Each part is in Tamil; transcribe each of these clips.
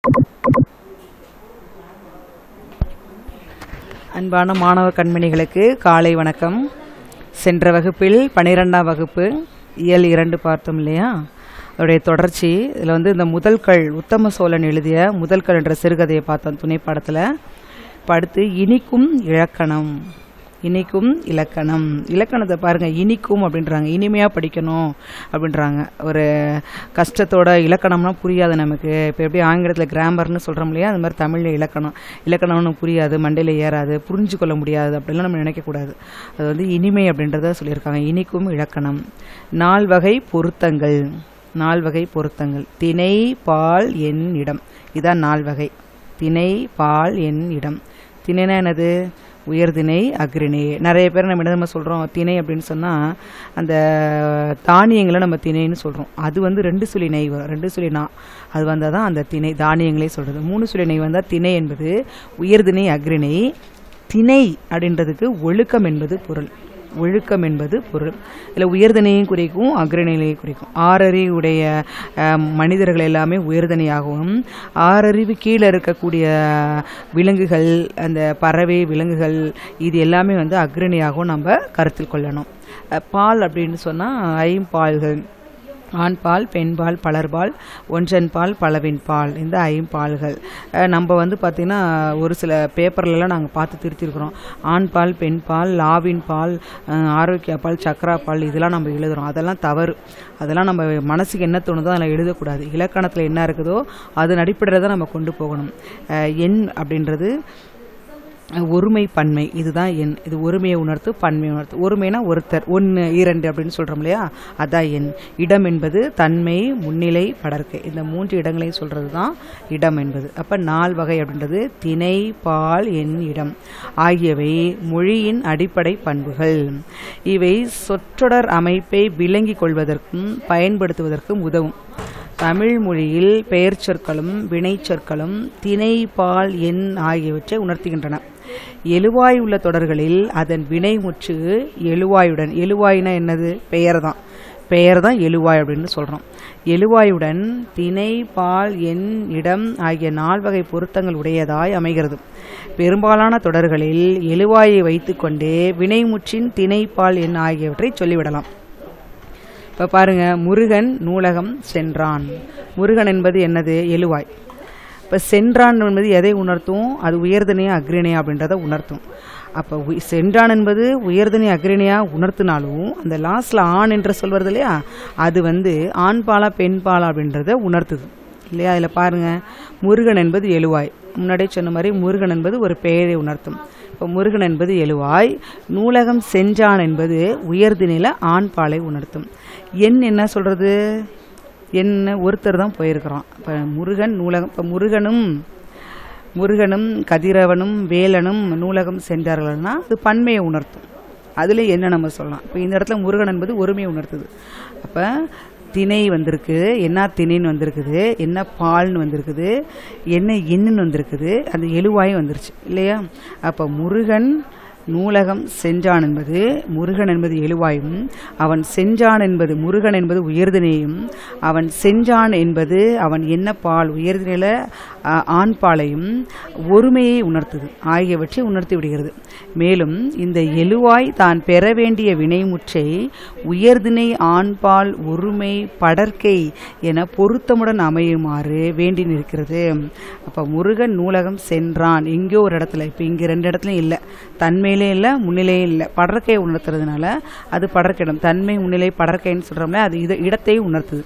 அன்பான மாணவ கண்மணிகளுக்கு காலை வணக்கம் சென்ற வகுப்பில் பனிரெண்டாம் வகுப்பு இயல் இரண்டு பார்த்தோம் இல்லையா அதோடைய தொடர்ச்சி இதில் வந்து இந்த முதல்கள் உத்தம சோழன் எழுதிய முதல்கள் என்ற சிறுகதையை பார்த்தோம் துணைப்பாடத்தில் இப்ப அடுத்து இனிக்கும் இலக்கணம் இனிக்கும் இலக்கணம் இலக்கணத்தை பாருங்க இனிக்கும் அப்படின்றாங்க இனிமையாக படிக்கணும் அப்படின்றாங்க ஒரு கஷ்டத்தோட இலக்கணம்னா புரியாது நமக்கு இப்போ எப்படி ஆங்கிலத்தில் கிராமர்னு சொல்கிறோம் இல்லையா அது மாதிரி தமிழில் இலக்கணம் இலக்கணம்னு புரியாது மண்டையில் ஏறாது புரிஞ்சு கொள்ள முடியாது அப்படிலாம் நம்ம நினைக்கக்கூடாது அது வந்து இனிமை அப்படின்றத சொல்லியிருக்காங்க இனிக்கும் இலக்கணம் நால் வகை பொருத்தங்கள் நால் வகை பொருத்தங்கள் திணை பால் எண் இடம் இதான் நால் வகை திணை பால் எண் இடம் திணைனா என்னது உயர்திணை அக்ரிணை நிறைய பேர் நம்ம என்ன நம்ம சொல்கிறோம் திணை அப்படின்னு சொன்னால் அந்த தானியங்களை நம்ம திணைன்னு சொல்கிறோம் அது வந்து ரெண்டு சுழி நெய் வரும் ரெண்டு சுழி நா அது வந்தால் தான் அந்த திணை தானியங்களே சொல்கிறது மூணு சுழி நெய் வந்தால் திணை என்பது உயர்திணை அக்ரிணை திணை அப்படின்றதுக்கு ஒழுக்கம் என்பது பொருள் ஒழுக்கம் என்பது பொருள் இதில் உயர்தனையும் குறிக்கும் அக்ரநிலையை குறிக்கும் ஆறறிவுடைய அஹ், மனிதர்கள் எல்லாமே உயர்தனையாகவும் ஆறறிவு கீழே இருக்கக்கூடிய விலங்குகள் அந்த பறவை விலங்குகள் இது எல்லாமே வந்து அக்ரணியாகவும் நம்ம கருத்தில் கொள்ளணும் அஹ், பால் அப்படின்னு சொன்னால் ஐம்பால்கள் ஆண் பால் பெண் பால் பலர்பால் ஒன்றன் பால் பலவின் பால் இந்த ஐம்பால்கள் அஹ் நம்ம வந்து பார்த்திங்கன்னா ஒரு சில பேப்பர்லலாம் நாங்கள் பார்த்து திருத்திருக்கிறோம் ஆண் பால் பெண் பால் லாவின் பால் அஹ் ஆரோக்கிய பால் சக்கரா பால் இதெல்லாம் நம்ம எழுதுகிறோம் அதெல்லாம் தவறு அதெல்லாம் நம்ம மனசுக்கு என்ன தோணுதோ அதில் எழுதக்கூடாது இலக்கணத்தில் என்ன இருக்குதோ அதன் அடிப்படையில் தான் நம்ம கொண்டு போகணும் அஹ் எண் அப்படின்றது ஒருமை பன்மை இதுதான் எண் இது ஒருமையை உணர்த்து பன்மையை உணர்த்து ஒருமைனா ஒருத்தர் ஒன்று இரண்டு அப்படின்னு சொல்கிறோம் இல்லையா அதான் எண் இடம் என்பது தன்மை முன்னிலை படர்க்கை இந்த மூன்று இடங்களையும் சொல்கிறது தான் இடம் என்பது அப்போ நால் வகை அப்படின்றது திணை பால் எண் இடம் ஆகியவை மொழியின் அடிப்படை பண்புகள் இவை சொற்றொடர் அமைப்பை விளங்கிக் கொள்வதற்கும் பயன்படுத்துவதற்கும் உதவும் தமிழ் மொழியில் பெயர் சொற்களும் வினைச்சொற்களும் திணை பால் எண் ஆகியவற்றை உணர்த்துகின்றன எழுவாய் உள்ள தொடர்களில் அதன் வினைமுற்று எழுவாயுடன் எழுவாய்னா என்னது பெயர் தான் பெயர் தான் எழுவாய் அப்படின்னு சொல்கிறோம் எழுவாயுடன் திணை பால் எண் இடம் ஆகிய நால்வகை பொருத்தங்கள் உடையதாய் அமைகிறது பெரும்பாலான தொடர்களில் எழுவாயை வைத்துக்கொண்டே வினைமுற்றின் திணை பால் எண் ஆகியவற்றை சொல்லிவிடலாம் இப்போ பாருங்க முருகன் நூலகம் சென்றான் முருகன் என்பது என்னது எழுவாய் இப்போ சென்றான் என்பது எதை உணர்த்தும் அது உயர்தனையா அக்ரிணையா அப்படின்றத உணர்த்தும் அப்போ உய்- சென்றான் என்பது உயர்தனை அக்ரிணையா உணர்த்தினாலும் அந்த லாஸ்ட்ல ஆண் என்று சொல்வது இல்லையா அது வந்து ஆண் பாலா பெண் பாலா அப்படின்றத உணர்த்துது இல்லையா அதில் பாருங்க முருகன் என்பது எழுவாய் முன்னாடியே சொன்ன மாதிரி முருகன் என்பது ஒரு பெயரை உணர்த்தும் இப்போ முருகன் என்பது எழுவாய் நூலகம் சென்றான் என்பது உயர்தினில ஆண் பாலை உணர்த்தும் எண் என்ன சொல்றது என்ன ஒருத்தர் தான் போயிருக்கிறான் இப்போ முருகன் நூலகம் இப்போ முருகனும் முருகனும் கதிரவனும் வேலனும் நூலகம் சென்றார்கள்னா அது பன்மையை உணர்த்தும் அதில் என்ன நம்ம சொல்லலாம் இப்போ இந்த இடத்துல முருகன் என்பது ஒருமையை உணர்த்துது அப்போ திணை வந்திருக்கு என்ன திணைன்னு வந்திருக்குது என்ன பால்னு வந்திருக்குது என்ன எண்ணுன்னு வந்திருக்குது அந்த எழுவாயும் வந்துருச்சு இல்லையா அப்போ முருகன் நூலகம் சென்றான் என்பது முருகன் என்பது எழுவாயும் அவன் சென்றான் என்பது முருகன் என்பது உயர்தினையும் அவன் சென்றான் என்பது அவன் என்ன பால் உயர்தினில அஹ், ஆண் பாலையும் ஒருமையை உணர்த்துது ஆகியவற்றை உணர்த்தி விடுகிறது மேலும் இந்த எழுவாய் தான் பெற வேண்டிய வினைமுற்றை உயர்திணை ஆண்பால் ஒருமை படர்க்கை என பொருத்தமுடன் அமையுமாறு வேண்டி நிற்கிறது அப்ப முருகன் நூலகம் சென்றான் எங்கேயோ ஒரு இடத்துல இப்ப இங்க ரெண்டு இடத்துலயும் இல்ல தன்மையிலே இல்ல முன்னிலையும் இல்ல படர்க்கையை உணர்த்துறதுனால அது படர்க்கிடம் தன்மை முன்னிலை படர்க்கைன்னு சொல்றோம்ல அது இத இடத்தை உணர்த்துது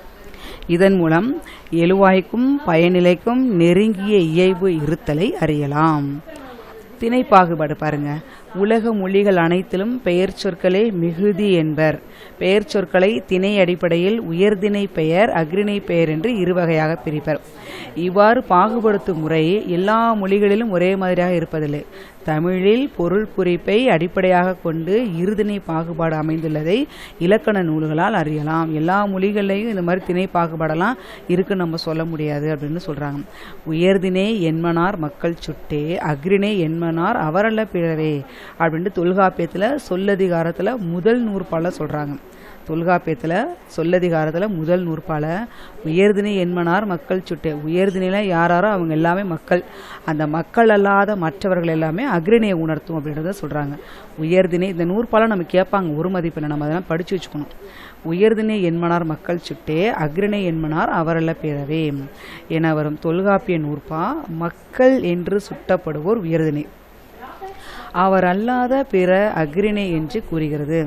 இதன் மூலம் எழுவாய்க்கும் பயனிலைக்கும் நெருங்கிய இயல்பு இருத்தலை அறியலாம் திணை பாகுபாடு பாருங்க உலக மொழிகள் அனைத்திலும் பெயர் சொற்களே மிகுதி என்பர் பெயர் சொற்களை திணை அடிப்படையில் உயர்திணை பெயர் அக்ரிணை பெயர் என்று இரு வகையாக பிரிப்பர் இவ்வாறு பாகுபடுத்தும் முறை எல்லா மொழிகளிலும் ஒரே மாதிரியாக இருப்பதில்லை தமிழில் பொருள் குறிப்பை அடிப்படையாக கொண்டு இருதிணை பாகுபாடு அமைந்துள்ளதை இலக்கண நூல்களால் அறியலாம் எல்லா மொழிகள்லையும் இந்த மாதிரி திணை பாகுபாடெல்லாம் இருக்குன்னு நம்ம சொல்ல முடியாது அப்படின்னு சொல்றாங்க உயர்திணை என்மனார் மக்கள் சுட்டே அக்ரிணை என்மனார் அவரல்ல பிறரே அப்படின்ட்டு தொல்காப்பியத்தில் சொல்லதிகாரத்தில் முதல் நூற்பால சொல்றாங்க தொல்காப்பியத்தில் சொல்லதிகாரத்தில் முதல் நூற்பால உயர்திணை என்மனார் மக்கள் சுட்டே உயர்திணையில் யாராரோ அவங்க எல்லாமே மக்கள் அந்த மக்கள் அல்லாத மற்றவர்கள் எல்லாமே அக்ரிணையை உணர்த்தும் அப்படின்றத சொல்கிறாங்க உயர்திணை இந்த நூற்பால நம்ம கேட்பாங்க ஒரு மதிப்பெண்ணை நம்ம அதெல்லாம் படித்து வச்சுக்கணும் உயர்திணை என்மனார் மக்கள் சுட்டே அக்ரிணை என்மனார் அவரல்ல பிறவே என வரும் தொல்காப்பிய நூற்பா மக்கள் என்று சுட்டப்படுவோர் உயர்திணை அவர் அல்லாத பிற அக்ரிணை என்று கூறுகிறது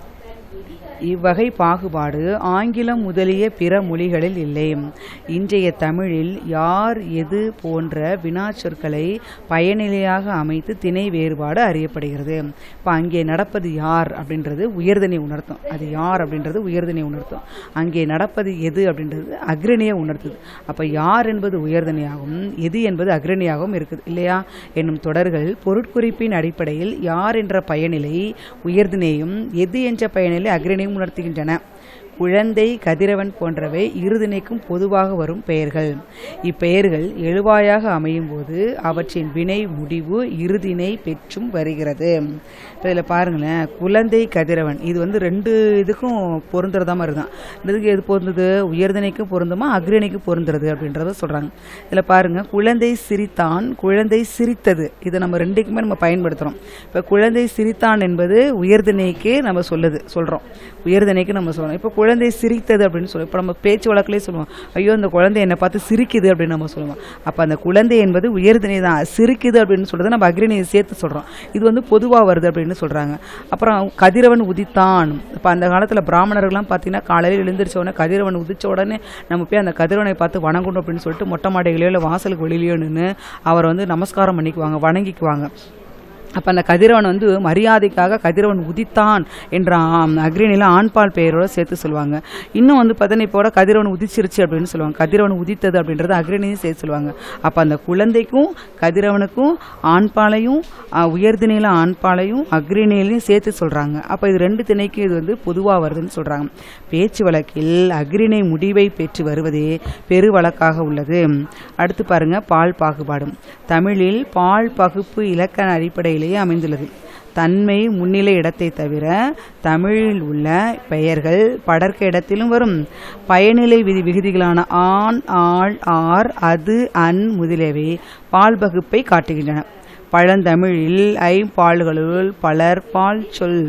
இவ்வகை பாகுபாடு ஆங்கிலம் முதலிய பிற மொழிகளில் இல்லை இன்றைய தமிழில் யார் எது போன்ற வினாச்சொற்களை பயனிலையாக அமைத்து திணை வேறுபாடு அறியப்படுகிறது இப்போ அங்கே நடப்பது யார் அப்படின்றது உயர்தனை உணர்த்தும் அது யார் அப்படின்றது உயர்தனை உணர்த்தும் அங்கே நடப்பது எது அப்படின்றது அக்ரணியை உணர்த்துது அப்போ யார் என்பது உயர்தனையாகவும் எது என்பது அக்ரணியாகவும் இருக்குது இல்லையா என்னும் தொடர்கள் பொருட்குறிப்பின் அடிப்படையில் யார் என்ற பயனிலை உயர்தினையும் எது என்ற பயனிலை அக்ரணியும் உணர்த்துகின்றன குழந்தை கதிரவன் போன்றவை இருதினைக்கும் பொதுவாக வரும் பெயர்கள் இப்பெயர்கள் எழுவாயாக அமையும் போது அவற்றின் வினை முடிவு இருதினை பெற்றும் வருகிறது இப்போ இதில் பாருங்களேன் குழந்தை கதிரவன் இது வந்து ரெண்டு இதுக்கும் பொருந்துறதா மாதிரி தான் இதுக்கு எது பொருந்தது உயர்தினைக்கும் பொருந்துமா அக்ரிணைக்கும் பொருந்துறது அப்படின்றத சொல்கிறாங்க இதில் பாருங்க குழந்தை சிரித்தான் குழந்தை சிரித்தது இதை நம்ம ரெண்டுக்குமே நம்ம பயன்படுத்துகிறோம் இப்போ குழந்தை சிரித்தான் என்பது உயர்தினைக்கு நம்ம சொல்லுது சொல்கிறோம் உயர்தினைக்கு நம்ம சொல்கிறோம் இப்போ குழந்தை சிரித்தது அப்படின்னு சொல்லுவோம் இப்போ நம்ம பேச்சு வழக்கிலே சொல்லுவோம் ஐயோ அந்த குழந்தை என்னை பார்த்து சிரிக்குது அப்படின்னு நம்ம சொல்லுவோம் அப்போ அந்த குழந்தை என்பது உயர்தினை தான் சிரிக்குது அப்படின்னு சொல்றது நம்ம அக்ரிணியை சேர்த்து சொல்கிறோம் இது வந்து பொதுவாக வருது அப்படின்னு சொல்கிறாங்க அப்புறம் கதிரவன் உதித்தான் இப்போ அந்த காலத்தில் பிராமணர்கள்லாம் பார்த்தீங்கன்னா காலையில் எழுந்திரிச்ச உடனே கதிரவன் உதிச்ச உடனே நம்ம போய் அந்த கதிரவனை பார்த்து வணங்கணும் அப்படின்னு சொல்லிட்டு மொட்டை மாடைகளையோ இல்லை வாசலுக்கு வெளியிலையோ நின்று அவரை வந்து நமஸ்காரம் பண்ணிக்குவாங்க வணங்கிக்குவாங்க அப்போ அந்த கதிரவன் வந்து மரியாதைக்காக கதிரவன் உதித்தான் என்ற ஆம், அக்ரிணியில் ஆண்பால் பெயரோட சேர்த்து சொல்லுவாங்க இன்னும் வந்து பார்த்தீங்கன்னா இப்போ கூட கதிரவன் உதிச்சிருச்சு அப்படின்னு சொல்லுவாங்க கதிரவன் உதித்தது அப்படின்றது அக்ரிணியும் சேர்த்து சொல்லுவாங்க அப்போ அந்த குழந்தைக்கும் கதிரவனுக்கும் ஆண்பாலையும் ஆ, உயர்திணையில் ஆண்பாலையும் அக்ரிணியிலையும் சேர்த்து சொல்கிறாங்க அப்போ இது ரெண்டு திணைக்கும் இது வந்து பொதுவாக வருதுன்னு சொல்கிறாங்க பேச்சு வழக்கில் அக்ரிணை முடிவை பெற்று வருவதே பெரு வழக்காக உள்ளது அடுத்து பாருங்க பால் பாகுபாடு தமிழில் பால் பகுப்பு இலக்கண அடிப்படையிலேயே அமைந்துள்ளது தன்மை முன்னிலை இடத்தை தவிர தமிழில் உள்ள பெயர்கள் படர்க்க இடத்திலும் வரும் பயனிலை விதி விகுதிகளான ஆண் ஆள் ஆர் அது அன் முதலியவை பால் பகுப்பை காட்டுகின்றன பழந்தமிழில் ஐம்பால்களுள் பலர் பால் சொல்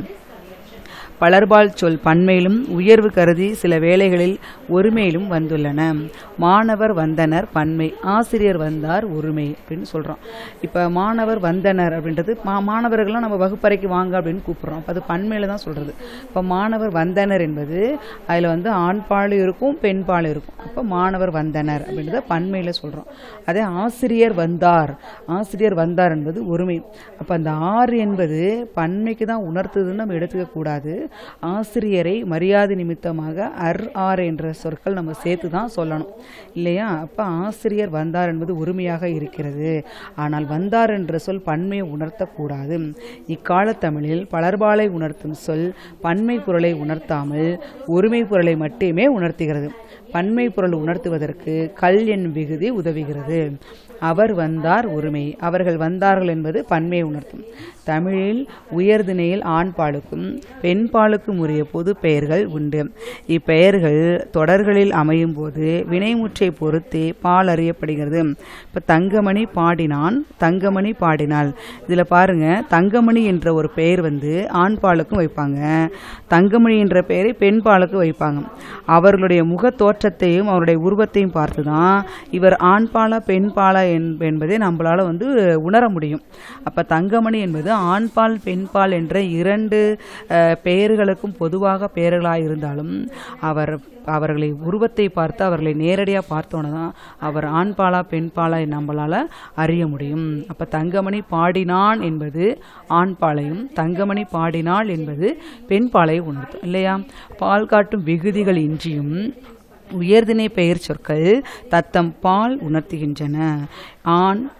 பலர்பால் சொல் பன்மையிலும் உயர்வு கருதி சில வேளைகளில் ஒருமையிலும் வந்துள்ளன மாணவர் வந்தனர் பன்மை ஆசிரியர் வந்தார் ஒருமை அப்படின்னு சொல்கிறோம் இப்போ மாணவர் வந்தனர் அப்படின்றது மா மாணவர்கள்லாம் நம்ம வகுப்பறைக்கு வாங்க அப்படின்னு கூப்பிட்றோம் அப்போ அது பன்மையில் தான் சொல்கிறது இப்போ மாணவர் வந்தனர் என்பது அதில் வந்து ஆண்பால் இருக்கும் பெண்பால் இருக்கும் அப்போ மாணவர் வந்தனர் அப்படின்றத பன்மையில் சொல்கிறோம் அதே ஆசிரியர் வந்தார் ஆசிரியர் வந்தார் என்பது ஒருமை அப்போ அந்த ஆறு என்பது பன்மைக்கு தான் உணர்த்துதுன்னு நம்ம எடுத்துக்க கூடாது ஆசிரியரை மரியாதை நிமித்தமாக அர் ஆர் என்ற சொற்கள் நம்ம சேர்த்து தான் சொல்லணும் இல்லையா அப்போ ஆசிரியர் வந்தார் என்பது உரிமையாக இருக்கிறது ஆனால் வந்தார் என்ற சொல் பன்மையை உணர்த்தக்கூடாது இக்கால தமிழில் பலர்பாலை உணர்த்தும் சொல் பன்மை பொருளை உணர்த்தாமல் ஒருமை பொருளை மட்டுமே உணர்த்துகிறது பன்மை பொருள் உணர்த்துவதற்கு கல் என்னும் விகுதி உதவுகிறது அவர் வந்தார் ஒருமை அவர்கள் வந்தார்கள் என்பது பன்மையை உணர்த்தும் தமிழில் உயர்திணையில் ஆண் பாலுக்கும் பெண் பாலுக்கும் உரிய பொது பெயர்கள் உண்டு இப்பெயர்கள் தொடர்களில் அமையும் போது வினைமுற்றை பொறுத்தே பால் அறியப்படுகிறது இப்போ தங்கமணி பாடினான் தங்கமணி பாடினாள் இதில் பாருங்க தங்கமணி என்ற ஒரு பெயர் வந்து ஆண் பாலுக்கும் வைப்பாங்க தங்கமணி என்ற பெயரை பெண் பாலுக்கு வைப்பாங்க அவர்களுடைய முக தோற்றத்தையும் அவருடைய உருவத்தையும் பார்த்து தான் இவர் ஆண் பாலா பெண் பாலா என்- என்பதை நம்மளால வந்து உணர முடியும் அப்ப தங்கமணி என்பது ஆண்பால் பெண்பால் என்ற இரண்டு அஹ், பெயர்களுக்கும் பொதுவாக பெயர்களாக இருந்தாலும் அவர் அவர்களை உருவத்தை பார்த்து அவர்களை நேரடியாக பார்த்தோன்னே தான் அவர் ஆண்பாலா பெண்பாலா நம்மளால அறிய முடியும் அப்ப தங்கமணி பாடினான் என்பது ஆண்பாலையும் தங்கமணி பாடினாள் என்பது பெண்பாலை உணர்த்தும் இல்லையா பால் காட்டும் விகுதிகள் இன்றியும் உயர்திணை பெயர் சொற்கள் தத்தம் பால் உணர்த்துகின்றன ஆண்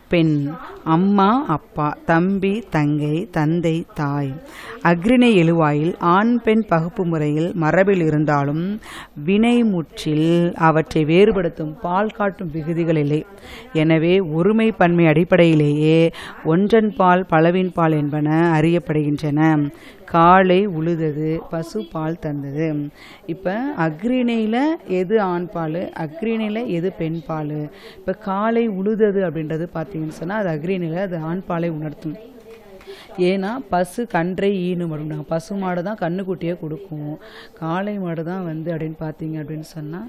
பெண் அம்மா அப்பா தம்பி தங்கை தந்தை தாய் அக்ரிணை எழுவாயில் ஆண் பெண் பகுப்பு முறையில் மரபில் இருந்தாலும் வினைமுற்றில் அவற்றை வேறுபடுத்தும் பால் காட்டும் விகுதிகள் இல்லை எனவே ஒருமை பன்மை அடிப்படையிலேயே ஒன்றன் பால் பலவின் பால் என்பன அறியப்படுகின்றன காளை உழுதது பசு பால் தந்தது இப்போ அக்ரிணையில் எது ஆண் பால் அக்ரிணையில் எது பெண் பால் இப்போ காளை உழுதது அப்படின்றது பார்த்தீங்கன்னு சொன்னால் அது அக்ரிணையில் அது ஆண் பாலை உணர்த்தும் ஏன்னா பசு கன்றை ஈனும் அப்படின்னாங்க பசு மாடு தான் கண்ணுக்குட்டியே கொடுக்கும் காளை மாடு தான் வந்து அப்படின்னு பார்த்தீங்க அப்படின்னு சொன்னால்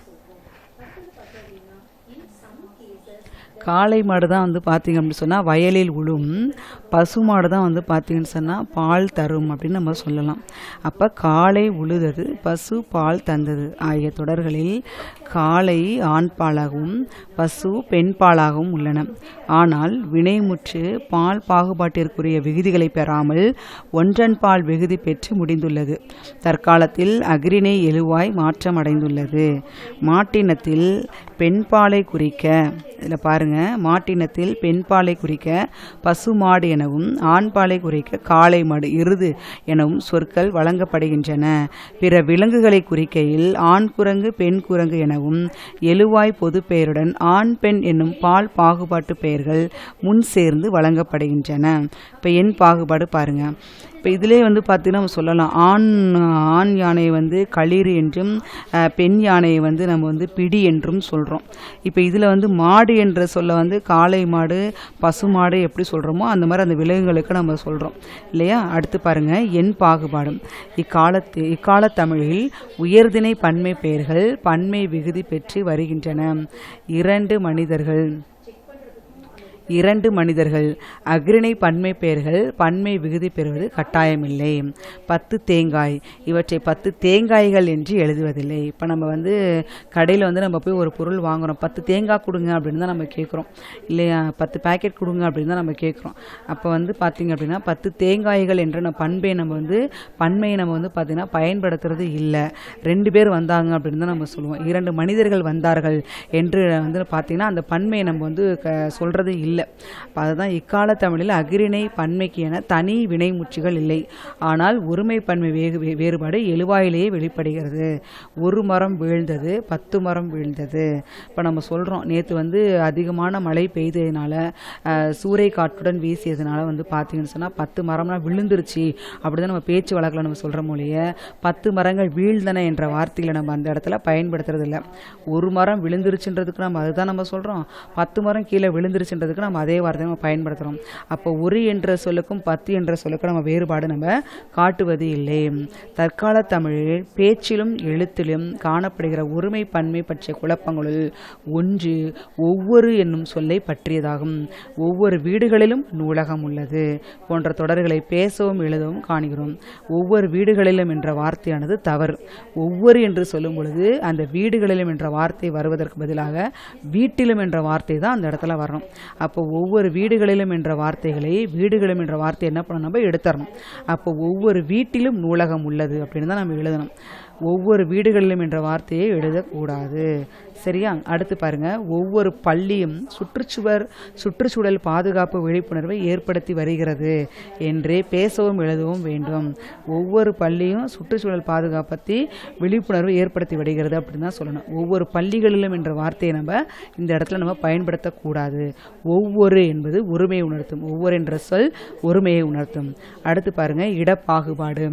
காளை மாடு தான் வந்து பார்த்தீங்க அப்படின்னு சொன்னால் வயலில் உழும் பசு மாடு தான் வந்து பார்த்தீங்கன்னு சொன்னால் பால் தரும் அப்படின்னு நம்ம சொல்லலாம் அப்போ காளை உழுதது பசு பால் தந்தது ஆகிய தொடர்களில் காளை ஆண் பாலாகவும் பசு பெண் பாலாகவும் உள்ளன ஆனால் வினைமுற்று பால் பாகுபாட்டிற்குரிய விகுதிகளை பெறாமல் ஒன்றன் பால் விகுதி பெற்று முடிந்துள்ளது தற்காலத்தில் அக்ரிணை எழுவாய் மாற்றம் அடைந்துள்ளது மாட்டினத்தில் பெண் பாலை குறிக்க இதில் பாருங்க மாட்டினத்தில் பெண் பாலை குறிக்க பசு மாடு எனவும் ஆண் பாலை குறிக்க காளை மாடு எருது எனவும் சொற்கள் வழங்கப்படுகின்றன பிற விலங்குகளை குறிக்கையில் ஆண் குரங்கு பெண் குரங்கு எனவும் எழுவாய் பொது பெயருடன் ஆண் பெண் என்னும் பால் பாகுபாட்டு பெயர்கள் முன் சேர்ந்து வழங்கப்படுகின்றன இப்போ எண் பாகுபாடு பாருங்க இப்போ இதிலே வந்து பார்த்தீங்கன்னா நம்ம சொல்லலாம் ஆண் ஆண் யானையை வந்து களிறு என்றும் அஹ், பெண் யானையை வந்து நம்ம வந்து பிடி என்றும் சொல்கிறோம் இப்போ இதில் வந்து மாடு என்ற சொல்ல வந்து காளை மாடு பசு மாடு எப்படி சொல்கிறோமோ அந்த மாதிரி அந்த விலங்குகளுக்கு நம்ம சொல்கிறோம் இல்லையா அடுத்து பாருங்க எண் பாகுபாடும் இக்காலத்து இக்கால தமிழில் உயர்திணை பன்மை பெயர்கள் பன்மை விகுதி பெற்று வருகின்றன இரண்டு மனிதர்கள் இரண்டு மனிதர்கள் அக்ரிணை பன்மை பெயர்கள் பன்மை விகுதி பெறுவது கட்டாயமில்லை பத்து தேங்காய் இவற்றை பத்து தேங்காய்கள் என்று எழுதுவதில்லை இப்போ நம்ம வந்து கடையில் வந்து நம்ம போய் ஒரு பொருள் வாங்குறோம் பத்து தேங்காய் கொடுங்க அப்படின்னு தான் நம்ம கேட்குறோம் இல்லையா பத்து பேக்கெட் கொடுங்க அப்படின்னு தான் நம்ம கேட்குறோம் அப்போ வந்து பார்த்திங்க அப்படின்னா பத்து தேங்காய்கள் என்ற நம்ம பண்பை நம்ம வந்து பன்மையை நம்ம வந்து பார்த்திங்கன்னா பயன்படுத்துறது இல்லை ரெண்டு பேர் வந்தாங்க அப்படின்னு தான் நம்ம சொல்லுவோம் இரண்டு மனிதர்கள் வந்தார்கள் என்று வந்து பார்த்திங்கன்னா அந்த பன்மையை நம்ம வந்து க சொல்கிறது இல்லை அப்ப அதுதான் இக்கால தமிழில் அகிரிணை பன்மைக்கு என தனி வினைமுற்றுகள் இல்லை ஆனால் ஒருமை பன்மை வேகு வே- வேறுபாடு எழுவாயிலேயே வெளிப்படுகிறது ஒரு மரம் வீழ்ந்தது பத்து மரம் வீழ்ந்தது இப்போ நம்ம சொல்கிறோம் நேற்று வந்து அதிகமான மழை பெய்ததுனால அஹ், சூறை காற்றுடன் வீசியதுனால வந்து பார்த்தீங்கன்னு சொன்னால் பத்து மரம்லாம் விழுந்துருச்சு அப்படி தான் நம்ம பேச்சு வழக்கில் நம்ம சொல்கிறோம் மொழிய பத்து மரங்கள் வீழ்ந்தன என்ற வார்த்தைகளை நம்ம அந்த இடத்துல பயன்படுத்துறது இல்ல ஒரு மரம் விழுந்துருச்சுன்றதுக்கு நம்ம அதுதான் நம்ம சொல்கிறோம் பத்து மரம் கீழே விழுந்துருச்சுன்றதுக்கு நம்ம அதே வார்த்தையை நம்ம பயன்படுத்துகிறோம் அப்போ ஒரு என்ற சொல்லுக்கும் பத்து என்ற சொல்லுக்கும் நம்ம வேறுபாடு நம்ம காட்டுவது இல்லை தற்கால தமிழில் பேச்சிலும் எழுத்திலும் காணப்படுகிற ஒருமை பன்மை பற்றிய குழப்பங்களுள் ஒன்று ஒவ்வொரு என்னும் சொல்லை பற்றியதாகும் ஒவ்வொரு வீடுகளிலும் நூலகம் உள்ளது போன்ற தொடர்களை பேசவும் எழுதவும் காணுகிறோம் ஒவ்வொரு வீடுகளிலும் என்ற வார்த்தையானது தவறு ஒவ்வொரு என்று சொல்லும் பொழுது அந்த வீடுகளிலும் என்ற வார்த்தை வருவதற்கு பதிலாக வீட்டிலும் என்ற வார்த்தை தான் அந்த இடத்துல வரணும் அப்போ ஒவ்வொரு வீடுகளிலும் என்ற வார்த்தைகளை வீடுகளும் என்ற வார்த்தை என்ன பண்ணணும் நம்ம எடுத்துறணும் அப்போ ஒவ்வொரு வீட்டிலும் நூலகம் உள்ளது அப்படின்னு தான் நம்ம எழுதணும் ஒவ்வொரு வீடுகளிலும் என்ற வார்த்தையை எழுதக்கூடாது சரியா அடுத்து பாருங்க ஒவ்வொரு பள்ளியும் சுற்றுச்சுவர் சுற்றுச்சூழல் பாதுகாப்பு விழிப்புணர்வை ஏற்படுத்தி வருகிறது என்றே பேசவும் எழுதவும் வேண்டும் ஒவ்வொரு பள்ளியும் சுற்றுச்சூழல் பாதுகாப்பத்தி விழிப்புணர்வு ஏற்படுத்தி வருகிறது அப்படின்னு தான் சொல்லணும் ஒவ்வொரு பள்ளிகளிலும் என்ற வார்த்தையை நம்ம இந்த இடத்துல நம்ம பயன்படுத்தக்கூடாது ஒவ்வொரு என்பது ஒருமையை உணர்த்தும் ஒவ்வொரு என்ற சொல் ஒருமையை உணர்த்தும் அடுத்து பாருங்க இடப்பாகுபாடு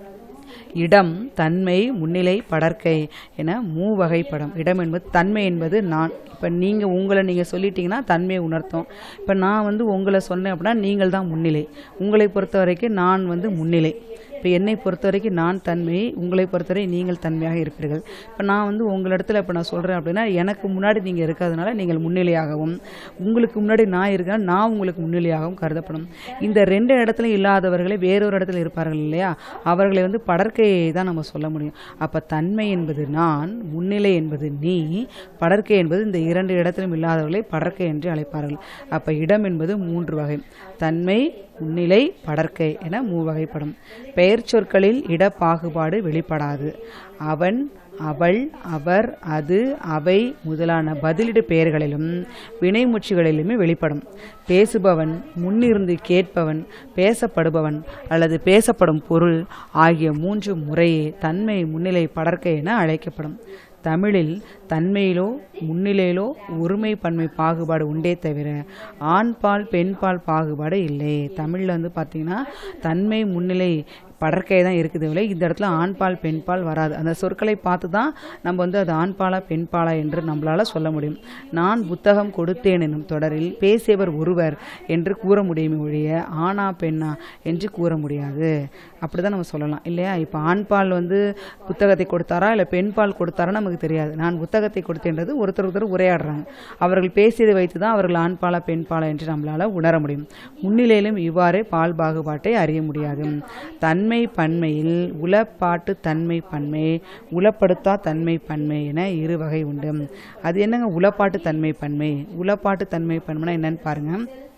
இடம் தன்மை முன்னிலை படர்க்கை என மூவகைப்படம் இடம் என்பது தன்மை என்பது நான் இப்போ நீங்கள் உங்களை நீங்கள் சொல்லிட்டீங்கன்னா தன்மையை உணர்த்தும் இப்போ நான் வந்து உங்களை சொன்னேன் அப்படின்னா நீங்கள் தான் முன்னிலை உங்களை பொறுத்த வரைக்கும் நான் வந்து முன்னிலை இப்போ என்னை பொறுத்த வரைக்கும் நான் தன்மை உங்களை பொறுத்தவரை நீங்கள் தன்மையாக இருப்பீர்கள் இப்போ நான் வந்து உங்களிடத்துல இப்போ நான் சொல்கிறேன் அப்படின்னா எனக்கு முன்னாடி நீங்கள் இருக்கிறதுனால நீங்கள் முன்னிலையாகவும் உங்களுக்கு முன்னாடி நான் இருக்கேன் நான் உங்களுக்கு முன்னிலையாகவும் கருதப்படும் இந்த ரெண்டு இடத்துல இல்லாதவர்களே வேறொரு இடத்துல இருப்பார்கள் இல்லையா அவர்களை வந்து படற்கையை தான் நம்ம சொல்ல முடியும் அப்போ தன்மை என்பது நான் முன்னிலை என்பது நீ படற்கை என்பது இந்த இரண்டு இடத்திலும் இல்லாதவர்களை படற்கை என்று அழைப்பார்கள் அப்போ இடம் என்பது மூன்று வகை தன்மை முன்னிலை படற்கை என மூவகைப்படும் பெயர் சொற்களில் இடப்பாகுபாடு வெளிப்படாது அவன் அவள் அவர் அது அவை முதலான பதிலிடு பெயர்களிலும் வினைமுற்றுகளிலுமே வெளிப்படும் பேசுபவன் முன்னிருந்து கேட்பவன் பேசப்படுபவன் அல்லது பேசப்படும் பொருள் ஆகிய மூன்று முறையே தன்மை முன்னிலை படர்க்கை என அழைக்கப்படும் தமிழில் தன்மையிலோ முன்னிலையிலோ ஒருமை பன்மை பாகுபாடு உண்டே தவிர ஆண்பால் பெண்பால் பாகுபாடு இல்லை தமிழில் வந்து பார்த்திங்கன்னா தன்மை முன்னிலை படற்கை தான் இருக்குது இல்லை இந்த இடத்துல ஆண்பால் பெண்பால் வராது அந்த சொற்களை பார்த்து தான் நம்ம வந்து அது ஆண்பாலா பெண்பாலா என்று நம்மளால சொல்ல முடியும் நான் புத்தகம் கொடுத்தேன் எனும் தொடரில் பேசியவர் ஒருவர் என்று கூற முடியுமே ஒழிய ஆணா பெண்ணா என்று கூற முடியாது அப்படி தான் நம்ம சொல்லலாம் இல்லையா இப்போ ஆண்பால் வந்து புத்தகத்தை கொடுத்தாரா இல்லை பெண்பால் கொடுத்தாரா நமக்கு தெரியாது நான் புத்தகத்தை கொடுத்தேன்றது ஒருத்தர் ஒருத்தர் உரையாடுறாங்க அவர்கள் பேசியதை வைத்து தான் அவர்கள் ஆண்பாலா பெண்பாலா என்று நம்மளால உணர முடியும் முன்னிலையிலும் இவ்வாறே பால் பாகுபாட்டை அறிய முடியாது தன்மை பன்மையில் உளப்பாட்டு தன்மை பன்மை உளப்படுத்தா தன்மை பன்மை என இரு வகை உண்டு அது என்னங்க உளப்பாட்டு தன்மை பன்மை உளப்பாட்டு தன்மை பன்மைனா என்னன்னு பாருங்க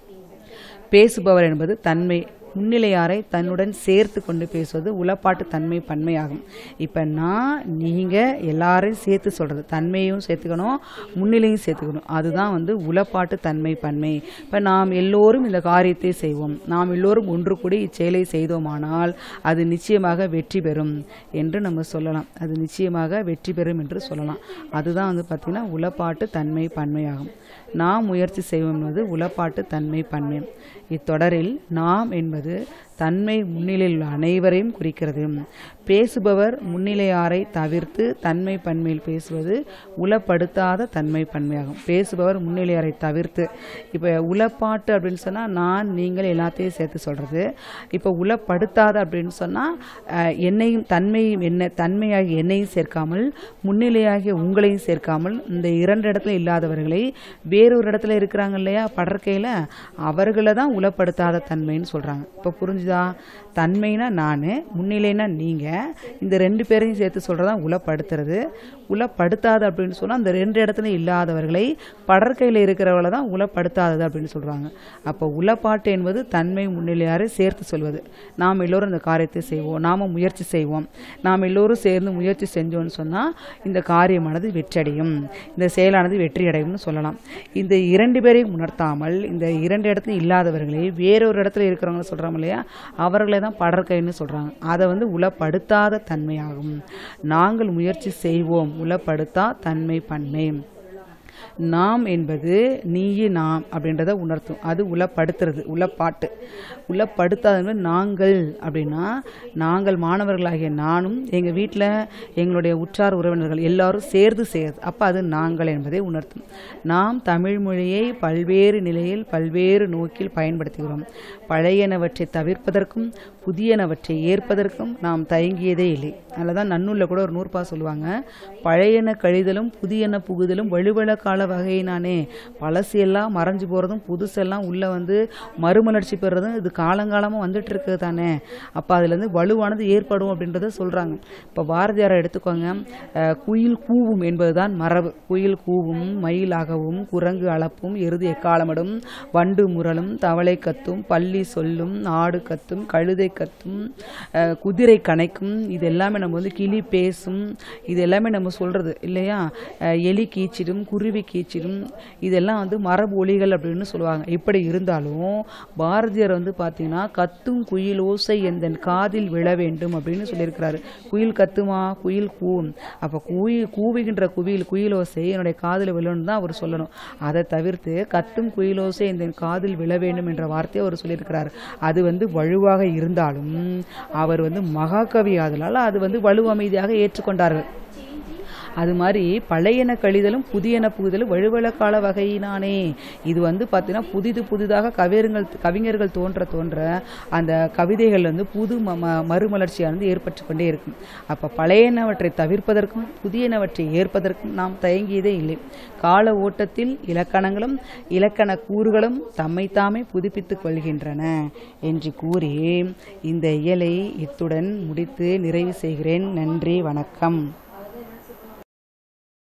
பேசுபவர் என்பது தன்மை முன்னிலையாரை தன்னுடன் சேர்த்து கொண்டு பேசுவது உளப்பாட்டு தன்மை பன்மையாகும் இப்போ நான் நீங்கள் எல்லாரையும் சேர்த்து சொல்கிறது தன்மையும் சேர்த்துக்கணும் முன்னிலையும் சேர்த்துக்கணும் அதுதான் வந்து உளப்பாட்டு தன்மை பன்மை இப்போ நாம் எல்லோரும் இந்த காரியத்தை செய்வோம் நாம் எல்லோரும் ஒன்று கூடி இச்செயலை செய்தோமானால் அது நிச்சயமாக வெற்றி பெறும் என்று நம்ம சொல்லலாம் அது நிச்சயமாக வெற்றி பெறும் என்று சொல்லலாம் அதுதான் வந்து பார்த்திங்கன்னா உளப்பாட்டு தன்மை பன்மையாகும் நாம் முயற்சி செய்வோம் என்பது உளப்பாட்டு தன்மை பன்மை இத்தொடரில் நாம் என்பது தன்மை முன்னிலையில் உள்ள அனைவரையும் குறிக்கிறது பேசுபவர் முன்னிலையாரை தவிர்த்து தன்மை பன்மையில் பேசுவது உளப்படுத்தாத தன்மை பன்மையாகும் பேசுபவர் முன்னிலையாரை தவிர்த்து இப்போ உளப்பாட்டு அப்படின்னு சொன்னால் நான் நீங்கள் எல்லாத்தையும் சேர்த்து சொல்கிறது இப்போ உளப்படுத்தாத அப்படின்னு சொன்னால் என்னையும் தன்மையும் என்ன தன்மையாகி என்னையும் சேர்க்காமல் முன்னிலையாகிய உங்களையும் சேர்க்காமல் இந்த இரண்டு இடத்துல இல்லாதவர்களை வேறொரு இடத்துல இருக்கிறாங்க இல்லையா படற்கையில் அவர்களை தான் உளப்படுத்தாத தன்மைன்னு சொல்கிறாங்க இப்போ புரிஞ்சுதா தன்மைனா நான் முன்னிலைனா நீங்கள் இந்த ரெண்டு பேரையும் சேர்த்து சொல்கிறதா உளப்படுத்துறது உளப்படுத்தாது அப்படின்னு சொன்னால் அந்த ரெண்டு இடத்துல இல்லாதவர்களை படற்கையில் இருக்கிறவளை தான் உளப்படுத்தாதது அப்படின்னு சொல்கிறாங்க அப்போ உளப்பாட்டு என்பது தன்மை முன்னிலையாரை சேர்த்து சொல்வது நாம் எல்லோரும் இந்த காரியத்தை செய்வோம் நாம் முயற்சி செய்வோம் நாம் எல்லோரும் சேர்ந்து முயற்சி செஞ்சோன்னு சொன்னால் இந்த காரியமானது வெற்றடையும் இந்த செயலானது வெற்றி அடையும்னு சொல்லலாம் இந்த இரண்டு பேரையும் உணர்த்தாமல் இந்த இரண்டு இடத்துல இல்லாதவர்களை வேறொரு இடத்துல இருக்கிறவங்க சொல்கிறோம் இல்லையா அவர்களை தான் படற்கைன்னு சொல்கிறாங்க அதை வந்து உளப்படுத்தாத தன்மையாகும் நாங்கள் முயற்சி செய்வோம் உளப்படுத்தா தன்மை பன்மை நாம் என்பது நீயு நாம் அப்படின்றத உணர்த்தும் அது உளப்படுத்துறது உளப்பாட்டு உளப்படுத்தாதவங்க நாங்கள் அப்படின்னா நாங்கள் மாணவர்களாகிய நானும் எங்கள் வீட்டில் எங்களுடைய உற்றார் உறவினர்கள் எல்லாரும் சேர்ந்து செய்யறது அப்போ அது நாங்கள் என்பதை உணர்த்தும் நாம் தமிழ் மொழியை பல்வேறு நிலையில் பல்வேறு நோக்கில் பயன்படுத்துகிறோம் பழையனவற்றை தவிர்ப்பதற்கும் புதியனவற்றை ஏற்பதற்கும் நாம் தயங்கியதே இல்லை அதில் தான் நன்னூலில் கூட ஒரு நூற்பா சொல்லுவாங்க பழையன கழிதலும் புதியன புகுதலும் வலுவள கால வகையினானே பழசு எல்லாம் மறைஞ்சு போகிறதும் புதுசெல்லாம் உள்ளே வந்து மறுமலர்ச்சி பெறுறதும் இது காலங்காலமாக வந்துட்டு இருக்குது தானே அப்போ அதுலேருந்து வலுவானது ஏற்படும் அப்படின்றத சொல்கிறாங்க இப்போ பாரதியாரை எடுத்துக்கோங்க அஹ், குயில் கூவும் என்பதுதான் மரபு குயில் கூவும் மயிலாகவும் குரங்கு அளப்பும் எருது எக்காலமிடும் வண்டு முரலும் தவளை கத்தும் பள்ளி சொல்லும் ஆடு கத்தும் கழுதை கத்தும் அஹ், குதிரை கணைக்கும் இது எல்லாமே நம்ம வந்து கிளி பேசும் இது எல்லாமே நம்ம சொல்கிறது இல்லையா அஹ், எலி கீச்சிடும் குருவி கீச்சிடும் இதெல்லாம் வந்து மரபு ஒலிகள் அப்படின்னு சொல்லுவாங்க இப்படி இருந்தாலும் பாரதியார் வந்து பார்த்தீங்கன்னா கத்தும் குயில் ஓசை எந்தன் காதில் விழ வேண்டும் அப்படின்னு சொல்லியிருக்கிறாரு குயில் கத்துமா குயில் கூவும் அப்போ குயில் கூவுகின்ற குயில் குயில் ஓசை என்னுடைய காதில் விழணும்னு தான் அவர் சொல்லணும் அதை தவிர்த்து கத்தும் குயில் ஓசை எந்தன் காதில் விழ வேண்டும் என்ற வார்த்தையை அவர் சொல்லியிருக்கிறார் அது வந்து வலுவாக இருந்தாலும் அவர் வந்து மகாகவி ஆதலால் அது வந்து வலு அமைதியாக ஏற்றுக்கொண்டார்கள் அது மாதிரி பழையன கழிதலும் புதியன புகுதலும் வழுவள கால வகையினானே இது வந்து பார்த்தீங்கன்னா புதிது புதிதாக கவிஞர்கள் கவிஞர்கள் தோன்ற தோன்ற அந்த கவிதைகள் வந்து புது ம ம- மறுமலர்ச்சியானது ஏற்பட்டு கொண்டே இருக்கும் அப்போ பழையனவற்றை தவிர்ப்பதற்கும் புதியனவற்றை ஏற்பதற்கும் நாம் தயங்கியதே இல்லை கால ஓட்டத்தில் இலக்கணங்களும் இலக்கண கூறுகளும் தம்மைத்தாமே புதுப்பித்துக் கொள்கின்றன என்று கூறி இந்த இயலை இத்துடன் முடித்து நிறைவு செய்கிறேன் நன்றி வணக்கம்